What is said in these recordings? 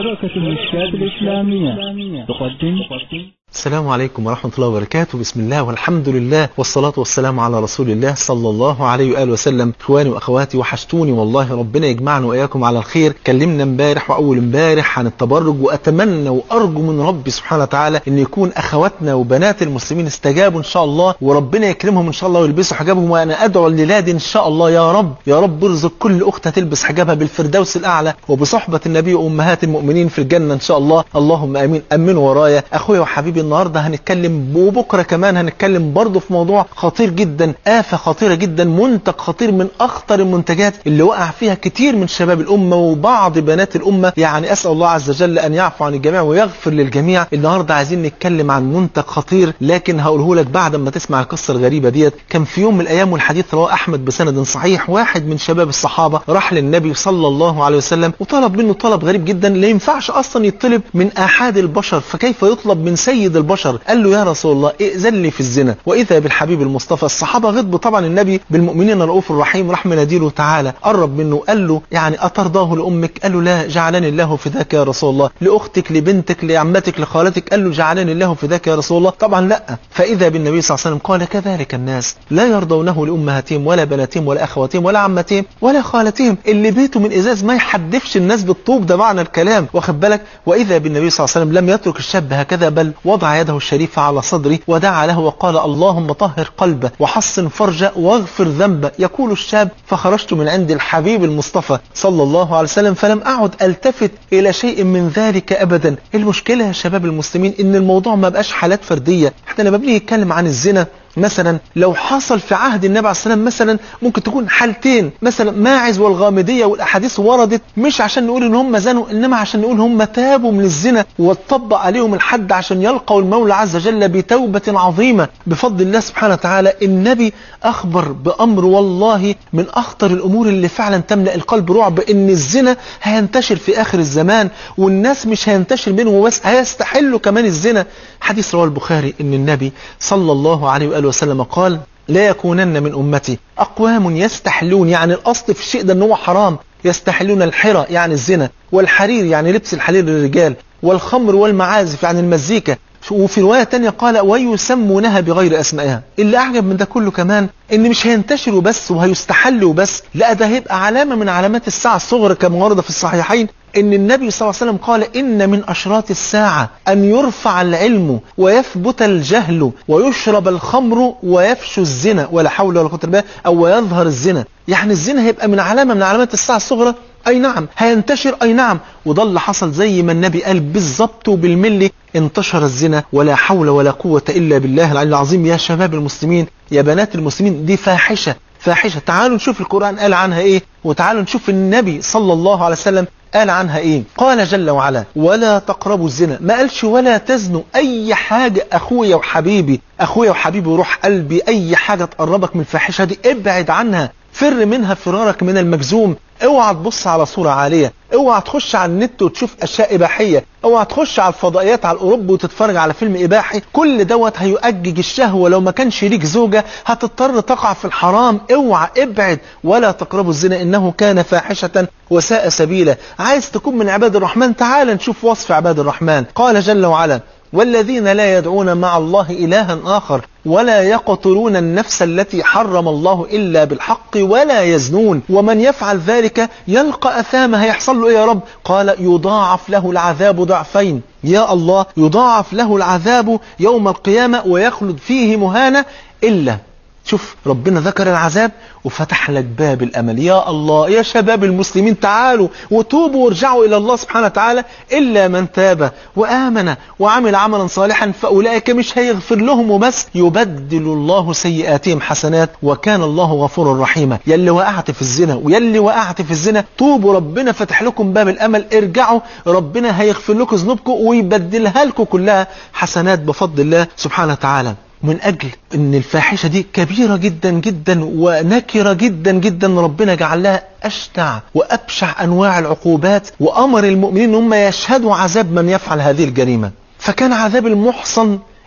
شبكة المشكات الإسلامية تقدم السلام عليكم ورحمة الله وبركاته بسم الله والحمد لله والصلاة والسلام على رسول الله صلى الله عليه وآله وسلم إخواني وأخواتي وحشتوني والله ربنا يجمعنا وإياكم على الخير كلمنا امبارح وأول امبارح عن التبرج وأتمنى وأرجو من ربي سبحانه وتعالى أن يكون أخواتنا وبنات المسلمين استجابوا إن شاء الله وربنا يكرمهم إن شاء الله ويلبسوا حجابهم وأنا أدعو الليلة دي إن شاء الله يا رب يا رب ارزق كل أخت تلبس حجابها بالفردوس الأعلى وبصحبة النبي وأمهات المؤمنين في الجنة إن شاء الله اللهم آمين أمنوا ورايا أخويا وحبيبي النهاردة هنتكلم وبكرة كمان هنتكلم برضه في موضوع خطير جدا آفة خطيرة جدا منتج خطير من أخطر المنتجات اللي وقع فيها كتير من شباب الأمة وبعض بنات الأمة يعني أسأل الله عز وجل أن يعفو عن الجميع ويغفر للجميع النهاردة عايزين نتكلم عن منتج خطير لكن هقوله لك بعد ما تسمع القصة الغريبة ديت كان في يوم من الأيام والحديث رواه أحمد بسند صحيح واحد من شباب الصحابة راح للنبي صلى الله عليه وسلم وطلب منه طلب غريب جدا لا ينفعش أصلا يطلب من أحد البشر فكيف يطلب من سيد البشر قال له يا رسول الله ائذن لي في الزنا وإذا بالحبيب المصطفى الصحابة غضبوا طبعا النبي بالمؤمنين الرؤوف الرحيم راح مناديله تعالى قرب منه قال له يعني أترضاه لأمك قال له لا جعلني الله فداك يا رسول الله لأختك لبنتك لعمتك لخالتك قال له جعلني الله فداك يا رسول الله طبعا لا فإذا بالنبي صلى الله عليه وسلم قال كذلك الناس لا يرضونه لأمهاتهم ولا بناتهم ولا أخواتهم ولا عمتهم ولا خالتهم اللي بيته من إزاز ما يحدفش الناس بالطوب ده معنى الكلام واخد بالك وإذا بالنبي صلى الله عليه وسلم لم يترك الشاب هكذا بل وضع يده الشريفة على صدره ودعا له وقال اللهم طهر قلبه وحصن فرجه واغفر ذنبه يقول الشاب فخرجت من عند الحبيب المصطفى صلى الله عليه وسلم فلم أعد ألتفت إلى شيء من ذلك أبدا المشكلة يا شباب المسلمين إن الموضوع ما بقاش حالات فردية احنا لما بنيجي نتكلم عن الزنا مثلا لو حصل في عهد النبي عليه السلام مثلا ممكن تكون حالتين مثلا ماعز والغامدية والأحاديث وردت مش عشان نقول ان هم زنوا إنما عشان نقول هم تابوا من الزنا واتطبق عليهم الحد عشان يلقوا المولى عز وجل بتوبة عظيمة بفضل الله سبحانه وتعالى النبي أخبر بأمر والله من أخطر الأمور اللي فعلا تملأ القلب رعب إن الزنا هينتشر في آخر الزمان والناس مش هينتشر منه بس هيستحلوا كمان الزنا حديث رواه البخاري إن النبي صلى الله عليه وآله وسلم قال لا يكونن من أمتي أقوام يستحلون يعني الأصل في الشيء ده أنه حرام يستحلون الحرى يعني الزنا والحرير يعني لبس الحرير للرجال والخمر والمعازف يعني المزيكا وفي رواية تانية قال ويسمونها بغير أسمائها اللي أعجب من ده كله كمان إن مش هينتشروا بس وهيستحلوا بس لا ده هيبقى علامة من علامات الساعة الصغرى كما ورد في الصحيحين إن النبي صلى الله عليه وسلم قال إن من أشراط الساعة أن يرفع العلم ويثبت الجهل ويشرب الخمر ويفشو الزنا ولا حول ولا قوة إلا بالله أو يظهر الزنا يعني الزنا هيبقى من علامة من علامات الساعة الصغرى أي نعم هينتشر أي نعم وده اللي حصل زي ما النبي قال بالظبط وبالملي انتشر الزنا ولا حول ولا قوة إلا بالله العلي العظيم يا شباب المسلمين يا بنات المسلمين دي فاحشة فاحشة تعالوا نشوف القرآن قال عنها إيه وتعالوا نشوف النبي صلى الله عليه وسلم قال عنها ايه قال جل وعلا ولا تقربوا الزنا ما قالش ولا تزنوا اي حاجة اخويا وحبيبي اخويا وحبيبي وروح قلبي اي حاجة تقربك من الفاحشة دي ابعد عنها فر منها فرارك من المجزوم اوعى تبص على صورة عالية اوعى تخش على النت وتشوف اشياء اباحية اوعى تخش على الفضائيات على الاوروبا وتتفرج على فيلم اباحي كل دوت هيؤجج الشهوة لو ما كانش ليك زوجة هتضطر تقع في الحرام اوعى ابعد ولا تقربوا الزنا انه كان فاحشة وساء سبيلا عايز تكون من عباد الرحمن تعال نشوف وصف عباد الرحمن قال جل وعلا والذين لا يدعون مع الله إلها آخر ولا يقتلون النفس التي حرم الله إلا بالحق ولا يزنون ومن يفعل ذلك يلقى أثامه هيحصل له إيه يا رب قال يضاعف له العذاب ضعفين يا الله يضاعف له العذاب يوم القيامة ويخلد فيه مهانة إلا شوف ربنا ذكر العذاب وفتح لك باب الأمل يا الله يا شباب المسلمين تعالوا وتوبوا وارجعوا إلى الله سبحانه وتعالى إلا من تاب وآمن وعمل عملا صالحا فأولئك مش هيغفر لهم وبس يبدل الله سيئاتهم حسنات وكان الله غفورا رحيما يلي وقعت في الزنا ويلي وقعت في الزنا توبوا ربنا فتح لكم باب الأمل ارجعوا ربنا هيغفر لكم ذنوبكم ويبدلها لكم كلها حسنات بفضل الله سبحانه وتعالى من أجل أن الفاحشة دي كبيرة جدا جدا ونكرة جدا جدا ربنا جعل لها أشتع وأبشع أنواع العقوبات وأمر المؤمنين هم يشهدوا عذاب من يفعل هذه الجريمة فكان عذاب المحصن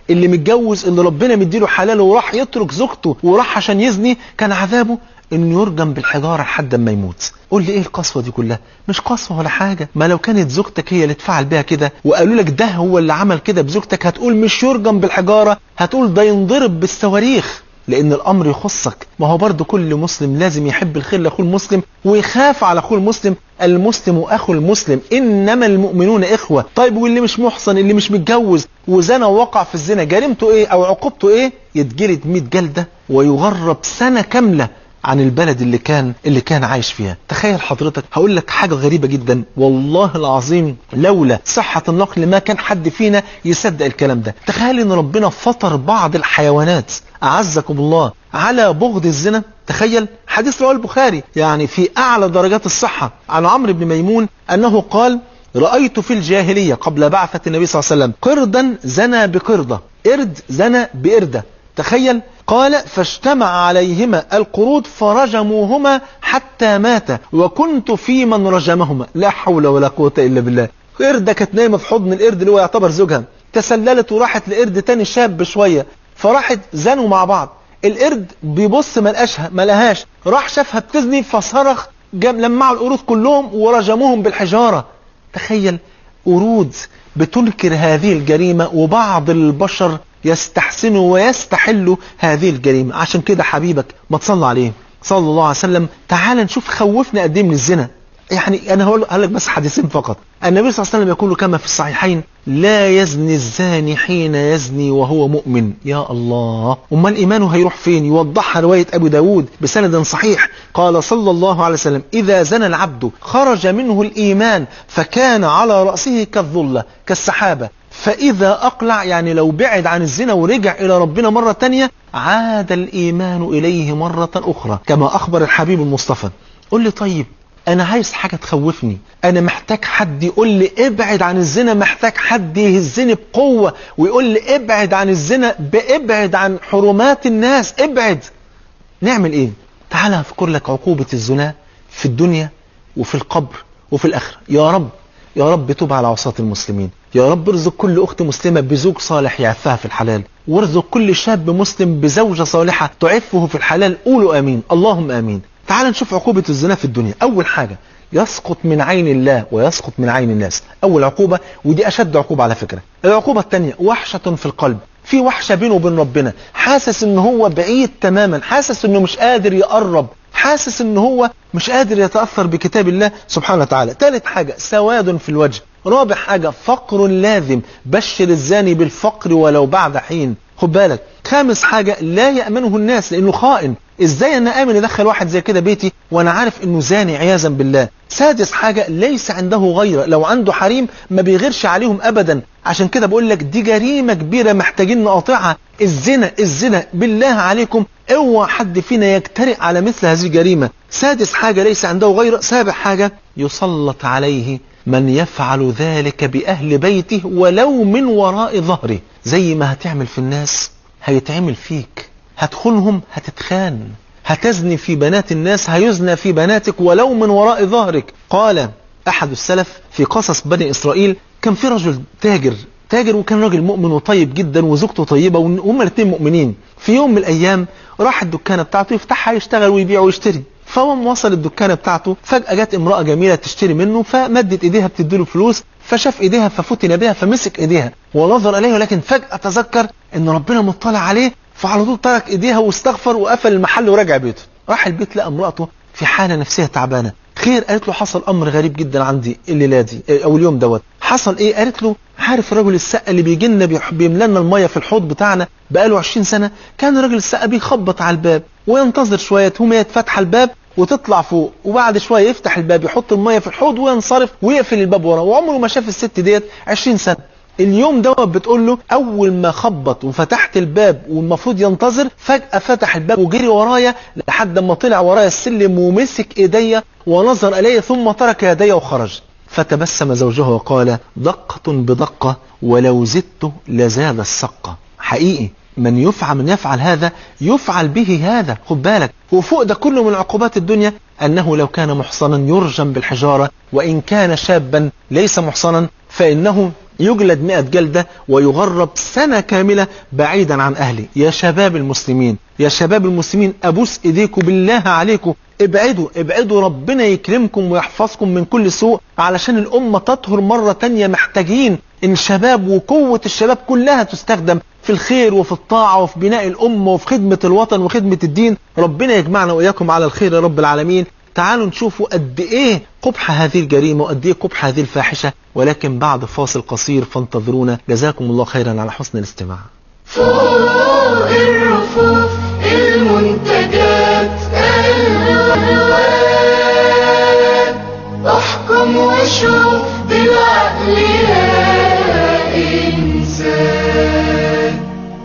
اللي متجوز اللي ربنا مديله حلاله وراح يترك زوجته وراح عشان يزني كان عذابه انه يرجم بالحجارة لحد ما يموت قول لي ايه القسوة دي كلها مش قسوة ولا حاجة ما لو كانت زوجتك هي اللي تفعل بيها كده وقالوا لك ده هو اللي عمل كده بزوجتك هتقول مش يرجم بالحجارة هتقول ده ينضرب بالصواريخ لان الامر يخصك ما هو برضه كل مسلم لازم يحب الخير لاخوه المسلم ويخاف على اخوه المسلم المسلم اخو المسلم انما المؤمنون اخوه طيب واللي مش محصن اللي مش متجوز وزنى ووقع في الزنا جريمته ايه او عقوبته ايه يتجلد 100 جلده ويغرب سنه كامله عن البلد اللي كان اللي كان عايش فيها تخيل حضرتك هقول لك حاجة غريبة جدا والله العظيم لولا صحة النقل ما كان حد فينا يصدق الكلام ده تخيل ان ربنا فطر بعض الحيوانات أعزكم الله على بغض الزنا تخيل حديث رواه البخاري يعني في أعلى درجات الصحة عن عمرو بن ميمون أنه قال رأيت في الجاهلية قبل بعثة النبي صلى الله عليه وسلم قردا زنى بقردة قرد زنى بقردة تخيل قال فاجتمع عليهما القرود فرجموهما حتى مات وكنت في من رجمهما لا حول ولا قوة إلا بالله قردة كانت نايمة في حضن القرد اللي هو يعتبر زوجها تسللت وراحت لقرد تاني شاب شوية فراحت زنوا مع بعض القرد بيبص ما لقاشها ما لهاش راح شافها بتزني فصرخ جاب لمعوا القرود كلهم ورجموهم بالحجارة تخيل قرود بتنكر هذه الجريمة وبعض البشر يستحسنوا ويستحلوا هذه الجريمة عشان كده حبيبك ما تصلى عليه صلى الله عليه وسلم تعال نشوف خوفنا قد ايه من الزنا يعني انا هقول لك بس حديثين فقط النبي صلى الله عليه وسلم يقول كما في الصحيحين لا يزني الزاني حين يزني وهو مؤمن يا الله أما الإيمان هيروح فين يوضحها رواية أبو داود بسند صحيح قال صلى الله عليه وسلم إذا زنى العبد خرج منه الإيمان فكان على رأسه كالظلة كالسحابة فإذا أقلع يعني لو بعد عن الزنا ورجع إلى ربنا مرة تانية عاد الإيمان إليه مرة أخرى كما أخبر الحبيب المصطفى قل لي طيب انا عايز حاجة تخوفني انا محتاج حد يقول لي ابعد عن الزنا محتاج حد يهزني بقوة ويقول لي ابعد عن الزنا بابعد عن حرمات الناس ابعد نعمل ايه تعال اذكر لك عقوبة الزنا في الدنيا وفي القبر وفي الاخرة يا رب يا رب تب على عصاة المسلمين يا رب ارزق كل اخت مسلمة بزوج صالح يعفها في الحلال وارزق كل شاب مسلم بزوجة صالحة تعفه في الحلال قولوا امين اللهم امين تعال نشوف عقوبة الزنا في الدنيا أول حاجة يسقط من عين الله ويسقط من عين الناس أول عقوبة ودي أشد عقوبة على فكرة العقوبة الثانية وحشة في القلب في وحشة بينه وبين ربنا حاسس ان هو بعيد تماما حاسس انه مش قادر يقرب حاسس ان هو مش قادر يتأثر بكتاب الله سبحانه وتعالى ثالث حاجة سواد في الوجه رابع حاجة فقر لازم بشر الزاني بالفقر ولو بعد حين خد بالك خامس حاجة لا يأمنه الناس لأنه خائن ازاي انا امن ادخل واحد زي كده بيتي وانا عارف انه زاني عياذا بالله سادس حاجة ليس عنده غيره لو عنده حريم ما بيغيرش عليهم ابدا عشان كده بقول لك دي جريمة كبيرة محتاجين نقاطعها الزنا الزنا بالله عليكم اوعى حد فينا يجترئ على مثل هذه الجريمة سادس حاجة ليس عنده غيره سابع حاجة يسلط عليه من يفعل ذلك بأهل بيته ولو من وراء ظهره زي ما هتعمل في الناس هيتعمل فيك هتخونهم هتتخان هتزني في بنات الناس هيزنى في بناتك ولو من وراء ظهرك قال أحد السلف في قصص بني إسرائيل كان في رجل تاجر تاجر وكان راجل مؤمن وطيب جدا وزوجته طيبة وهم الاثنين مؤمنين في يوم من الأيام راح الدكانة بتاعته يفتحها يشتغل ويبيع ويشتري فهو وصل الدكانة بتاعته فجأة جت امرأة جميلة تشتري منه فمدت ايديها بتديله فلوس فشاف ايديها ففتن بها فمسك ايديها ونظر اليه ولكن فجأة تذكر ان ربنا مطلع عليه فعلى طول ترك ايديها واستغفر وقفل المحل ورجع بيته راح البيت لقى امرأته في حالة نفسية تعبانة خير قالت له حصل امر غريب جدا عندي الليله دي او اليوم دوت حصل ايه قالت له عارف الراجل السقا اللي بيجي لنا بيملى لنا الميه في الحوض بتاعنا بقاله 20 سنه كان الراجل السقا بيخبط على الباب وينتظر شويه تقوم هي تفتح الباب وتطلع فوق وبعد شويه يفتح الباب يحط الميه في الحوض وينصرف ويقفل الباب وراه وعمره ما شاف الست ديت 20 سنه اليوم دوت بتقول له اول ما خبط وفتحت الباب والمفروض ينتظر فجأة فتح الباب وجري ورايا لحد ما طلع ورايا السلم ومسك ايديا ونظر الي ثم ترك يدي وخرج فتبسم زوجها وقال دقة بدقة ولو زدت لزاد السقة حقيقي من يفعل من يفعل هذا يفعل به هذا خد بالك وفوق ده كله من عقوبات الدنيا أنه لو كان محصنا يرجم بالحجارة وإن كان شابا ليس محصنا فإنه يجلد مئة جلدة ويغرب سنة كاملة بعيدا عن أهله يا شباب المسلمين يا شباب المسلمين أبوس إيديكم بالله عليكم ابعدوا ابعدوا ربنا يكرمكم ويحفظكم من كل سوء علشان الأمة تطهر مرة تانية محتاجين إن الشباب وقوة الشباب كلها تستخدم في الخير وفي الطاعة وفي بناء الأمة وفي خدمة الوطن وخدمة الدين ربنا يجمعنا وإياكم على الخير يا رب العالمين تعالوا نشوفوا قد ايه قبح هذه الجريمة وقد ايه قبح هذه الفاحشة ولكن بعد فاصل قصير فانتظرونا جزاكم الله خيرا على حسن الاستماع فوق الرفوف المنتجات الألوان احكم وشوف بالعقل يا إنسان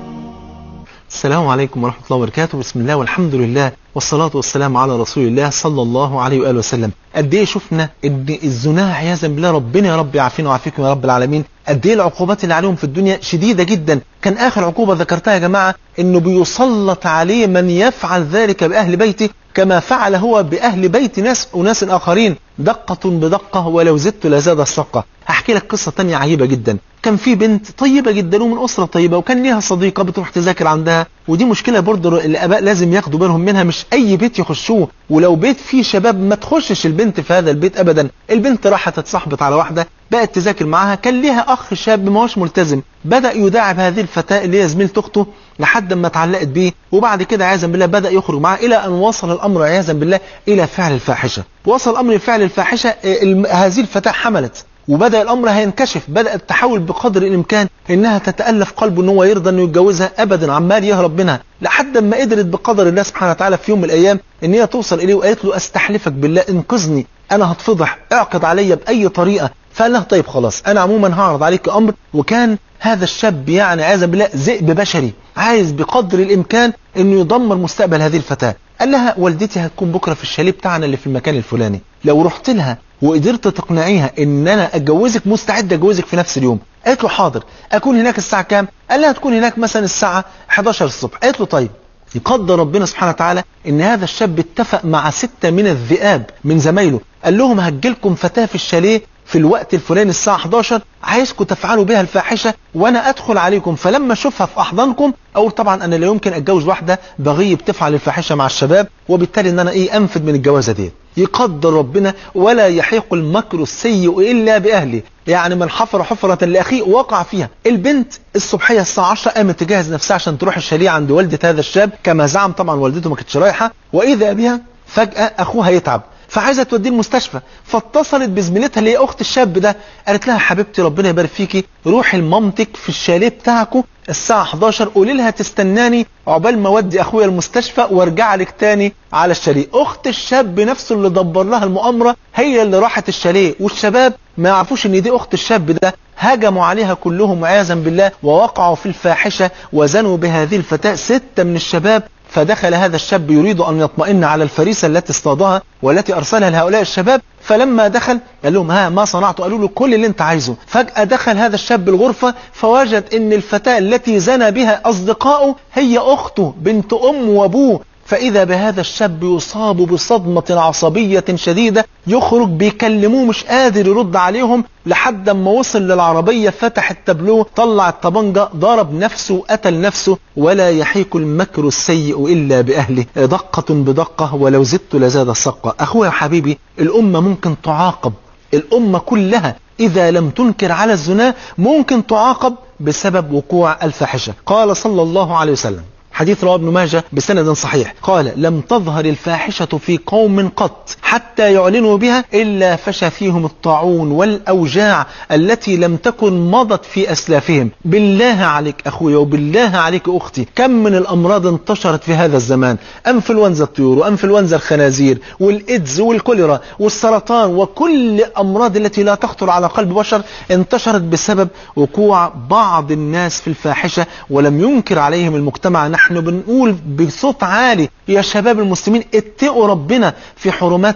السلام عليكم ورحمة الله وبركاته بسم الله والحمد لله والصلاة والسلام على رسول الله صلى الله عليه وآله وسلم قد ايه شفنا ان الزنا عياذا بالله ربنا يا رب يعافينا ويعافيكم يا رب العالمين قد ايه العقوبات اللي عليهم في الدنيا شديدة جدا كان اخر عقوبة ذكرتها يا جماعة انه بيسلط عليه من يفعل ذلك باهل بيته كما فعل هو باهل بيت ناس اناس اخرين دقة بدقة ولو زدت لزاد الشقة هحكي لك قصة تانية عجيبة جدا كان في بنت طيبة جدا ومن أسرة طيبة وكان ليها صديقة بتروح تذاكر عندها ودي مشكلة برضه الآباء لازم ياخدوا بالهم منها مش أي بيت يخشوه ولو بيت فيه شباب ما تخشش البنت في هذا البيت أبدا البنت راحت اتصاحبت على واحدة بقت تذاكر معاها كان ليها أخ شاب ما هوش ملتزم بدأ يداعب هذه الفتاة اللي هي زميلة أخته لحد ما اتعلقت بيه وبعد كده عياذا بالله بدأ يخرج معاه إلى أن وصل الأمر عياذا بالله إلى فعل الفاحشة وصل الأمر لفعل الفاحشة الم- هذه الفتاة حملت وبدأ الأمر هينكشف بدأت تحاول بقدر الإمكان إنها تتألف قلبه إن هو يرضى إنه يتجوزها أبدا عمال يهرب منها لحد ما قدرت بقدر الله سبحانه وتعالى في يوم من الأيام إن هي توصل إليه وقالت له أستحلفك بالله انقذني أنا هتفضح اعقد عليا بأي طريقة فقال لها طيب خلاص أنا عموما هعرض عليك أمر وكان هذا الشاب يعني عياذا بالله ذئب بشري عايز بقدر الإمكان إنه يدمر مستقبل هذه الفتاة قال لها والدتي هتكون بكرة في الشاليه بتاعنا اللي في المكان الفلاني لو رحت لها وقدرت تقنعيها ان انا اتجوزك مستعد اتجوزك في نفس اليوم قالت له حاضر اكون هناك الساعه كام قال لها تكون هناك مثلا الساعه 11 الصبح قالت له طيب يقدر ربنا سبحانه وتعالى ان هذا الشاب اتفق مع ستة من الذئاب من زمايله قال لهم هجيلكم فتاة في الشاليه في الوقت الفلاني الساعة 11 عايزكم تفعلوا بها الفاحشة وانا ادخل عليكم فلما اشوفها في احضانكم اقول طبعا انا لا يمكن اتجوز واحدة بغي بتفعل الفاحشة مع الشباب وبالتالي ان انا ايه انفد من الجوازة دي يقدر ربنا ولا يحيق المكر السيء الا باهله يعني من حفر حفرة لاخيه وقع فيها البنت الصبحية الساعة 10 قامت تجهز نفسها عشان تروح الشاليه عند والدة هذا الشاب كما زعم طبعا والدته ما كانتش رايحة واذا بها فجأة اخوها يتعب فعايزه توديه المستشفى فاتصلت بزميلتها اللي هي اخت الشاب ده قالت لها حبيبتي ربنا يبارك فيكي روحي لمامتك في الشاليه بتاعكم الساعه 11 قولي لها تستناني عقبال ما اودي اخويا المستشفى وارجع لك تاني على الشاليه اخت الشاب نفسه اللي دبر لها المؤامره هي اللي راحت الشاليه والشباب ما يعرفوش ان دي اخت الشاب ده هجموا عليها كلهم عياذا بالله ووقعوا في الفاحشه وزنوا بهذه الفتاه سته من الشباب فدخل هذا الشاب يريد أن يطمئن على الفريسة التي اصطادها والتي أرسلها لهؤلاء الشباب فلما دخل قال لهم ها ما صنعت قالوا له كل اللي انت عايزه فجأة دخل هذا الشاب الغرفة فوجد ان الفتاة التي زنى بها أصدقائه هي أخته بنت أم وأبوه فإذا بهذا الشاب يصاب بصدمة عصبية شديدة يخرج بيكلموه مش قادر يرد عليهم لحد ما وصل للعربية فتح التابلو طلع الطبنجة ضرب نفسه وقتل نفسه ولا يحيك المكر السيء إلا بأهله دقة بدقة ولو زدت لزاد السقة أخويا حبيبي الأمة ممكن تعاقب الأمة كلها إذا لم تنكر على الزنا ممكن تعاقب بسبب وقوع الفاحشة قال صلى الله عليه وسلم حديث رواه ابن ماجه بسند صحيح قال لم تظهر الفاحشة في قوم قط حتى يعلنوا بها إلا فشى فيهم الطاعون والأوجاع التي لم تكن مضت في أسلافهم بالله عليك أخويا وبالله عليك أختي كم من الأمراض انتشرت في هذا الزمان أنفلونزا الطيور وأنفلونزا الخنازير والإيدز والكوليرا والسرطان وكل الأمراض التي لا تخطر على قلب بشر انتشرت بسبب وقوع بعض الناس في الفاحشة ولم ينكر عليهم المجتمع نحن بنقول بصوت عالي يا شباب المسلمين اتقوا ربنا في حرمات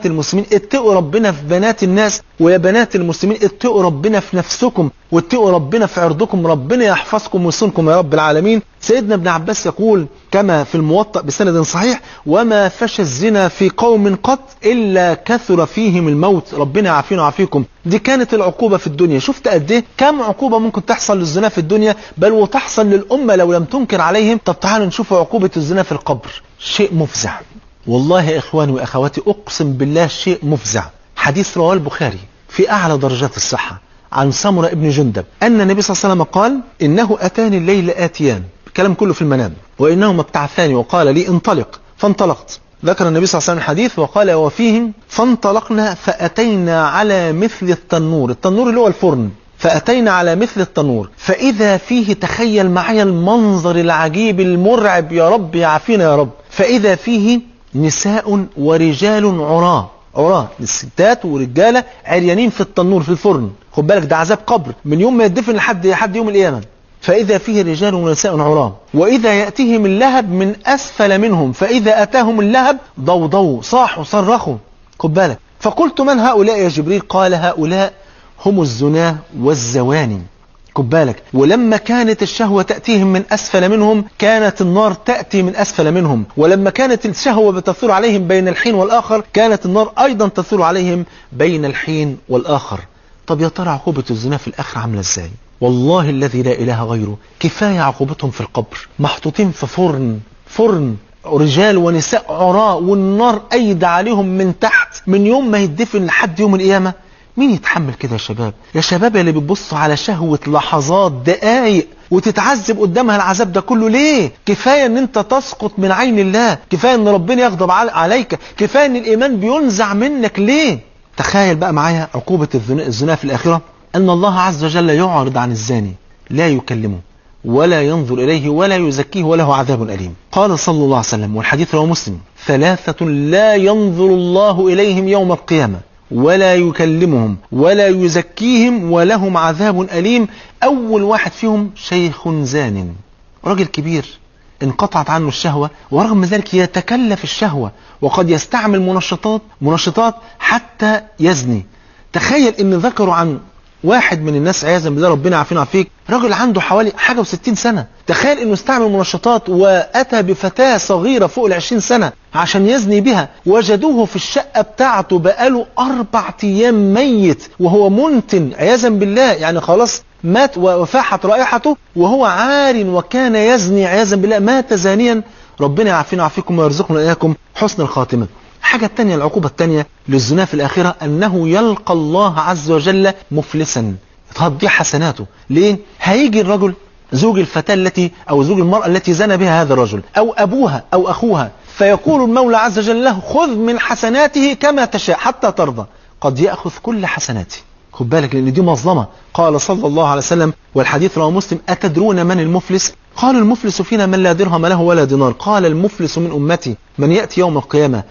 أخوات المسلمين اتقوا ربنا في بنات الناس ويا بنات المسلمين اتقوا ربنا في نفسكم واتقوا ربنا في عرضكم ربنا يحفظكم ويصونكم يا رب العالمين سيدنا ابن عباس يقول كما في الموطأ بسند صحيح وما فشى الزنا في قوم قط إلا كثر فيهم الموت ربنا يعافينا ويعافيكم دي كانت العقوبة في الدنيا شفت قد ايه كم عقوبة ممكن تحصل للزنا في الدنيا بل وتحصل للأمة لو لم تنكر عليهم طب تعالوا نشوف عقوبة الزنا في القبر شيء مفزع والله يا إخواني وأخواتي أقسم بالله شيء مفزع حديث رواه البخاري في أعلى درجات الصحة عن سمرة ابن جندب أن النبي صلى الله عليه وسلم قال إنه أتاني الليل آتيان الكلام كله في المنام وإنهما ابتعثاني وقال لي انطلق فانطلقت ذكر النبي صلى الله عليه وسلم الحديث وقال وفيهم فانطلقنا فأتينا على مثل التنور التنور اللي هو الفرن فأتينا على مثل التنور فإذا فيه تخيل معي المنظر العجيب المرعب يا رب يعافينا يا رب فإذا فيه نساء ورجال عراة عراة الستات ورجالة عريانين في التنور في الفرن خد بالك ده عذاب قبر من يوم ما يدفن لحد لحد يوم القيامة فإذا فيه رجال ونساء عراة وإذا يأتيهم اللهب من أسفل منهم فإذا أتاهم اللهب ضوضوا صاحوا صرخوا خد بالك فقلت من هؤلاء يا جبريل قال هؤلاء هم الزنا والزواني خد بالك ولما كانت الشهوة تأتيهم من أسفل منهم كانت النار تأتي من أسفل منهم ولما كانت الشهوة بتثور عليهم بين الحين والآخر كانت النار أيضا تثور عليهم بين الحين والآخر طب يا ترى عقوبة الزنا في الآخر عاملة إزاي والله الذي لا إله غيره كفاية عقوبتهم في القبر محطوطين في فرن فرن رجال ونساء عراء والنار أيد عليهم من تحت من يوم ما يدفن لحد يوم القيامة مين يتحمل كده يا شباب يا شباب اللي بتبصوا على شهوة لحظات دقايق وتتعذب قدامها العذاب ده كله ليه كفاية ان انت تسقط من عين الله كفاية ان ربنا يغضب عليك كفاية ان الايمان بينزع منك ليه تخيل بقى معايا عقوبة الزنا في الاخرة ان الله عز وجل يعرض عن الزاني لا يكلمه ولا ينظر إليه ولا يزكيه وله عذاب أليم قال صلى الله عليه وسلم والحديث رواه مسلم ثلاثة لا ينظر الله إليهم يوم القيامة ولا يكلمهم ولا يزكيهم ولهم عذاب أليم أول واحد فيهم شيخ زان راجل كبير انقطعت عنه الشهوة ورغم ذلك يتكلف الشهوة وقد يستعمل منشطات منشطات حتى يزني تخيل ان ذكروا عن واحد من الناس عياذا بالله ربنا عافينا وعافيك راجل عنده حوالي حاجة وستين سنة تخيل انه استعمل منشطات واتى بفتاة صغيرة فوق العشرين سنة عشان يزني بها وجدوه في الشقة بتاعته بقاله اربع ايام ميت وهو منتن عياذا بالله يعني خلاص مات وفاحت رائحته وهو عار وكان يزني عياذا بالله مات زانيا ربنا يعافينا ويعافيكم ويرزقنا اياكم حسن الخاتمة الحاجة التانية العقوبة التانية للزنا في الآخرة أنه يلقى الله عز وجل مفلسا تضيع حسناته ليه؟ هيجي الرجل زوج الفتاة التي أو زوج المرأة التي زنى بها هذا الرجل أو أبوها أو أخوها فيقول المولى عز وجل له خذ من حسناته كما تشاء حتى ترضى قد يأخذ كل حسناته خد بالك لأن دي مظلمة قال صلى الله عليه وسلم والحديث رواه مسلم أتدرون من المفلس قال المفلس فينا من لا درهم له ولا دينار قال المفلس من أمتي من يأتي يوم القيامة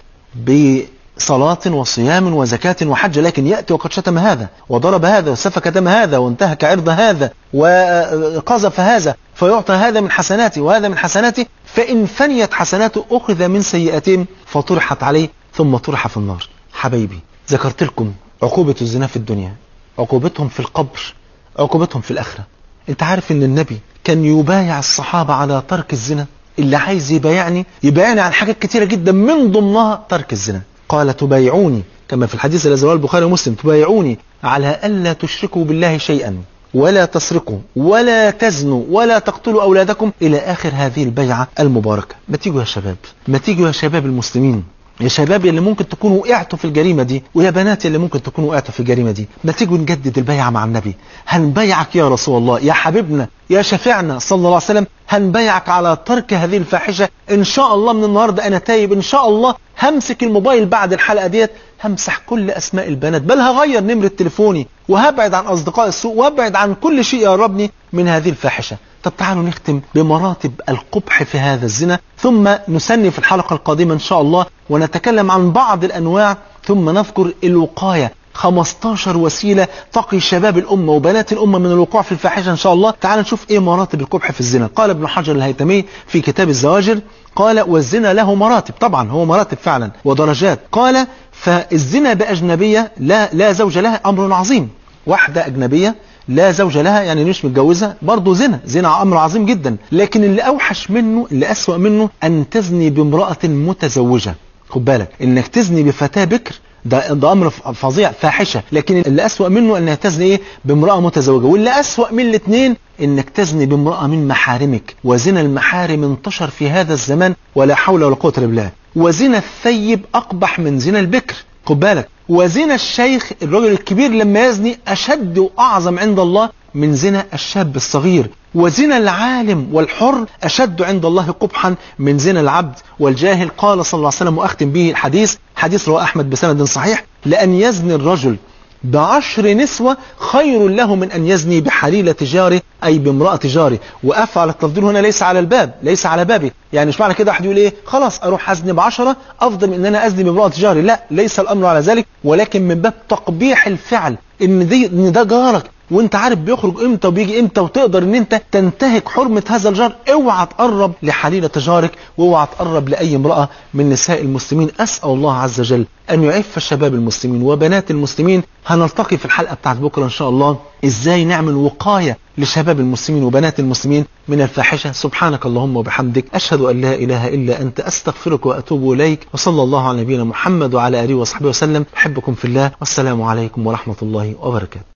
بصلاة وصيام وزكاة وحج لكن يأتي وقد شتم هذا وضرب هذا وسفك دم هذا وانتهك عرض هذا وقذف هذا فيعطى هذا من حسناته وهذا من حسناته فإن فنيت حسناته أخذ من سيئتهم فطرحت عليه ثم طرح في النار حبايبي ذكرت لكم عقوبة الزنا في الدنيا عقوبتهم في القبر عقوبتهم في الآخرة انت عارف ان النبي كان يبايع الصحابة على ترك الزنا اللي عايز يبايعني يبايعني عن حاجات كتيرة جدا من ضمنها ترك الزنا قال تبايعوني كما في الحديث الذي رواه البخاري ومسلم تبايعوني على ألا تشركوا بالله شيئا ولا تسرقوا ولا تزنوا ولا تقتلوا أولادكم إلى آخر هذه البيعة المباركة ما تيجوا يا شباب ما تيجوا يا شباب المسلمين يا شباب اللي ممكن تكونوا وقعتوا في الجريمة دي ويا بنات اللي ممكن تكونوا وقعتوا في الجريمة دي ما تيجوا نجدد البيعة مع النبي هنبيعك يا رسول الله يا حبيبنا يا شفيعنا صلى الله عليه وسلم هنبيعك على ترك هذه الفاحشة ان شاء الله من النهاردة انا تايب ان شاء الله همسك الموبايل بعد الحلقة ديت همسح كل اسماء البنات بل هغير نمرة تليفوني وهبعد عن اصدقاء السوء وابعد عن كل شيء يقربني من هذه الفاحشة طب تعالوا نختم بمراتب القبح في هذا الزنا ثم نسني في الحلقة القادمة إن شاء الله ونتكلم عن بعض الأنواع ثم نذكر الوقاية 15 وسيلة تقي شباب الأمة وبنات الأمة من الوقوع في الفاحشة إن شاء الله تعال نشوف إيه مراتب القبح في الزنا قال ابن حجر الهيتمي في كتاب الزواجر قال والزنا له مراتب طبعا هو مراتب فعلا ودرجات قال فالزنا بأجنبية لا, لا زوج لها أمر عظيم واحدة أجنبية لا زوج لها يعني مش متجوزة برضه زنا زنا أمر عظيم جدا لكن اللي أوحش منه اللي أسوأ منه أن تزني بامرأة متزوجة خد بالك إنك تزني بفتاة بكر ده, ده امر فظيع فاحشه لكن اللي اسوأ منه انها تزني ايه بامراه متزوجه واللي اسوأ من الاثنين انك تزني بامراه من محارمك وزنا المحارم انتشر في هذا الزمان ولا حول ولا قوه الا بالله وزنا الثيب اقبح من زنا البكر خد بالك وزنا الشيخ الرجل الكبير لما يزني اشد واعظم عند الله من زنا الشاب الصغير وزنا العالم والحر أشد عند الله قبحا من زنا العبد والجاهل قال صلى الله عليه وسلم وأختم به الحديث حديث رواه أحمد بسند صحيح لأن يزني الرجل بعشر نسوة خير له من أن يزني بحليلة جاره أي بامرأة جاره وأفعل التفضيل هنا ليس على الباب ليس على بابي يعني مش معنى كده أحد يقول إيه خلاص أروح أزني بعشرة أفضل من أن أنا أزني بامرأة جاري لا ليس الأمر على ذلك ولكن من باب تقبيح الفعل إن, دي إن ده جارك وانت عارف بيخرج امتى وبيجي امتى وتقدر ان انت تنتهك حرمة هذا الجار اوعى تقرب لحليلة جارك واوعى تقرب لأي امرأة من نساء المسلمين أسأل الله عز وجل أن يعف شباب المسلمين وبنات المسلمين هنلتقي في الحلقة بتاعت بكرة إن شاء الله إزاي نعمل وقاية لشباب المسلمين وبنات المسلمين من الفاحشة سبحانك اللهم وبحمدك أشهد أن لا إله إلا أنت أستغفرك وأتوب إليك وصلى الله على نبينا محمد وعلى آله وصحبه وسلم أحبكم في الله والسلام عليكم ورحمة الله وبركاته